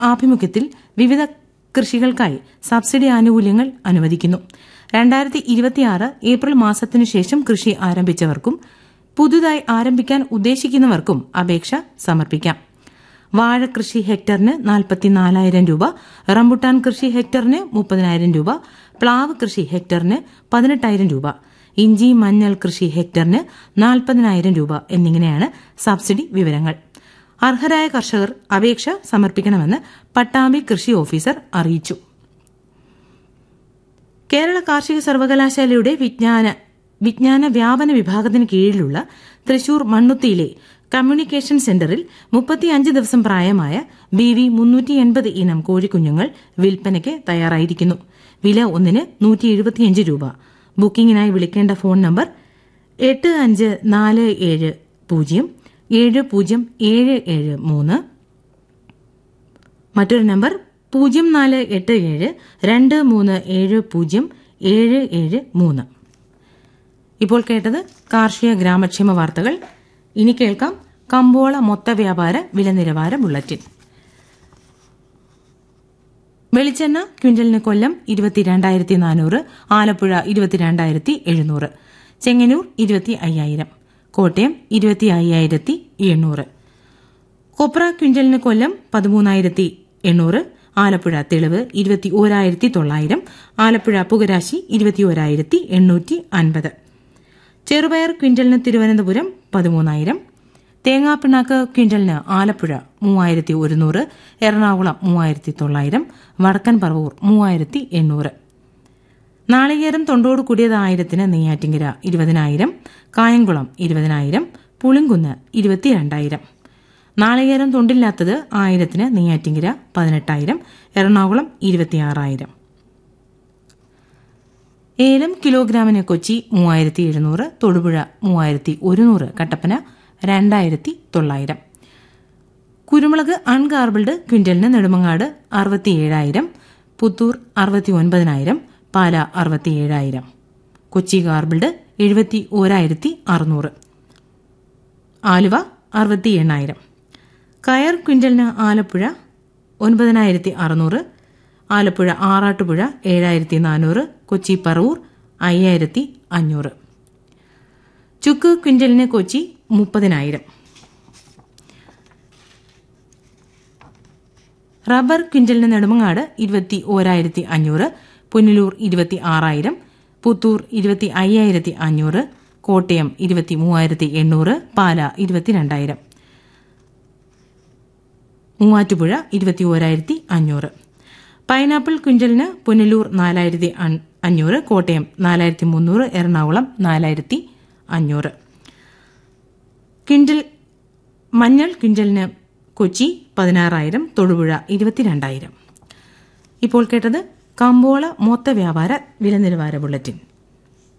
ആഭിമുഖ്യത്തിൽ വിവിധ കൃഷികൾക്കായി സബ്സിഡി ആനുകൂല്യങ്ങൾ അനുവദിക്കുന്നു രണ്ടായിരത്തി ഇരുപത്തിയാറ് ഏപ്രിൽ മാസത്തിനു ശേഷം കൃഷി ആരംഭിച്ചവർക്കും പുതുതായി ആരംഭിക്കാൻ ഉദ്ദേശിക്കുന്നവർക്കും അപേക്ഷ സമർപ്പിക്കാം വാഴ കൃഷി ഹെക്ടറിന് നാൽപ്പത്തിനാലായിരം രൂപ റംബുട്ടാൻ കൃഷി ഹെക്ടറിന് മുപ്പതിനായിരം രൂപ പ്ലാവ് കൃഷി ഹെക്ടറിന് പതിനെട്ടായിരം രൂപ ഇഞ്ചി മഞ്ഞൾ കൃഷി ഹെക്ടറിന് നാൽപ്പതിനായിരം രൂപ എന്നിങ്ങനെയാണ് സബ്സിഡി വിവരങ്ങൾ അർഹരായ കർഷകർ അപേക്ഷ സമർപ്പിക്കണമെന്ന് പട്ടാമ്പി കൃഷി ഓഫീസർ അറിയിച്ചു കേരള കാർഷിക സർവകലാശാലയുടെ വിജ്ഞാന വിജ്ഞാന വ്യാപന വിഭാഗത്തിന് കീഴിലുള്ള തൃശൂർ മണ്ണുത്തിയിലെ കമ്മ്യൂണിക്കേഷൻ സെന്ററിൽ മുപ്പത്തിയഞ്ച് ദിവസം പ്രായമായ ബി വി മുന്നൂറ്റി എൺപത് ഇനം കോഴിക്കുഞ്ഞുങ്ങൾ വിൽപ്പനയ്ക്ക് തയ്യാറായിരിക്കുന്നു വില ഒന്നിന് നൂറ്റി എഴുപത്തിയഞ്ച് രൂപ ബുക്കിംഗിനായി വിളിക്കേണ്ട ഫോൺ നമ്പർ എട്ട് അഞ്ച് നാല് ഏഴ് പൂജ്യം ഏഴ് പൂജ്യം ഏഴ് ഏഴ് മൂന്ന് മറ്റൊരു നമ്പർ പൂജ്യം നാല് എട്ട് ഏഴ് രണ്ട് മൂന്ന് ഏഴ് പൂജ്യം ഏഴ് ഏഴ് മൂന്ന് ഇപ്പോൾ കേട്ടത് കാർഷിക ഗ്രാമക്ഷേമ വാർത്തകൾ ഇനി കേൾക്കാം കമ്പോള മൊത്ത വ്യാപാര വില നിലവാര ബുള്ളറ്റിൻ വെളിച്ചെണ്ണ ക്വിന്റലിന് കൊല്ലം ഇരുപത്തിരണ്ടായിരത്തി നാനൂറ് ആലപ്പുഴ ഇരുപത്തിരണ്ടായിരത്തി എഴുന്നൂറ് ചെങ്ങന്നൂർ ഇരുപത്തി അയ്യായിരം കോട്ടയം ഇരുപത്തി അയ്യായിരത്തി എണ്ണൂറ് കൊപ്ര ക്വിന്റലിന് കൊല്ലം പതിമൂന്നായിരത്തി എണ്ണൂറ് ആലപ്പുഴ തെളിവ് ഇരുപത്തി ഓരായിരത്തി തൊള്ളായിരം ആലപ്പുഴ പുകരാശി ഇരുപത്തി ഓരായിരത്തി എണ്ണൂറ്റി അൻപത് ചെറുപയർ ക്വിന്റലിന് തിരുവനന്തപുരം പതിമൂന്നായിരം തേങ്ങാപ്പിണ്ണാക്ക് ക്വിന്റലിന് ആലപ്പുഴ മൂവായിരത്തി ഒരുന്നൂറ് എറണാകുളം മൂവായിരത്തി തൊള്ളായിരം വടക്കൻ പറവൂർ മൂവായിരത്തി എണ്ണൂറ് നാളികേരം തൊണ്ടോട് കൂടിയത് ആയിരത്തിന് നെയ്യാറ്റിങ്കര ഇരുപതിനായിരം കായംകുളം ഇരുപതിനായിരം പുളിങ്കുന്ന് ഇരുപത്തിരണ്ടായിരം നാളികേരം തൊണ്ടില്ലാത്തത് ആയിരത്തിന് നെയ്യാറ്റിങ്കര പതിനെട്ടായിരം എറണാകുളം ഇരുപത്തിയാറായിരം ഏലം കിലോഗ്രാമിന് കൊച്ചി മൂവായിരത്തി എഴുന്നൂറ് തൊടുപുഴ മൂവായിരത്തി ഒരുന്നൂറ് കട്ടപ്പന രണ്ടായിരത്തി തൊള്ളായിരം കുരുമുളക് അൺഗാർബിൾഡ് ക്വിന്റലിന് നെടുമങ്ങാട് അറുപത്തിയേഴായിരം പുത്തൂർ അറുപത്തി ഒൻപതിനായിരം പാല അറുപത്തിയേഴായിരം കൊച്ചി ഗാർബിൾഡ് എഴുപത്തി ഓരായിരത്തി അറുന്നൂറ് ആലുവ അറുപത്തി എണ്ണായിരം കയർ ക്വിന്റലിന് ആലപ്പുഴ ഒൻപതിനായിരത്തി അറുന്നൂറ് ആലപ്പുഴ ആറാട്ടുപുഴ ഏഴായിരത്തി നാനൂറ് കൊച്ചി പറവൂർ അയ്യായിരത്തി അഞ്ഞൂറ് ചുക്ക് ക്വിന്റലിന് കൊച്ചി മുപ്പതിനായിരം റബ്ബർ ക്വിന്റലിന് നെടുമങ്ങാട് ഇരുപത്തി ഓരായിരത്തി അഞ്ഞൂറ് പുനലൂർ ഇരുപത്തി ആറായിരം പുത്തൂർ ഇരുപത്തി അയ്യായിരത്തി അഞ്ഞൂറ് കോട്ടയം ഇരുപത്തി മൂവായിരത്തി എണ്ണൂറ് പാല ഇരുപത്തിരണ്ടായിരം മൂവാറ്റുപുഴ ഇരുപത്തി ഓരായിരത്തി അഞ്ഞൂറ് പൈനാപ്പിൾ ക്വിന്റലിന് പുനലൂർ നാലായിരത്തി അഞ്ഞൂറ് കോട്ടയം നാലായിരത്തി മുന്നൂറ് എറണാകുളം നാലായിരത്തി അഞ്ഞൂറ് ക്വിന്റൽ മഞ്ഞൾ ക്വിന്റലിന് കൊച്ചി പതിനാറായിരം തൊടുപുഴ ഇരുപത്തിരണ്ടായിരം ഇപ്പോൾ കേട്ടത് കമ്പോള മൊത്ത വ്യാപാര വില നിലവാര ബുള്ളറ്റിൻ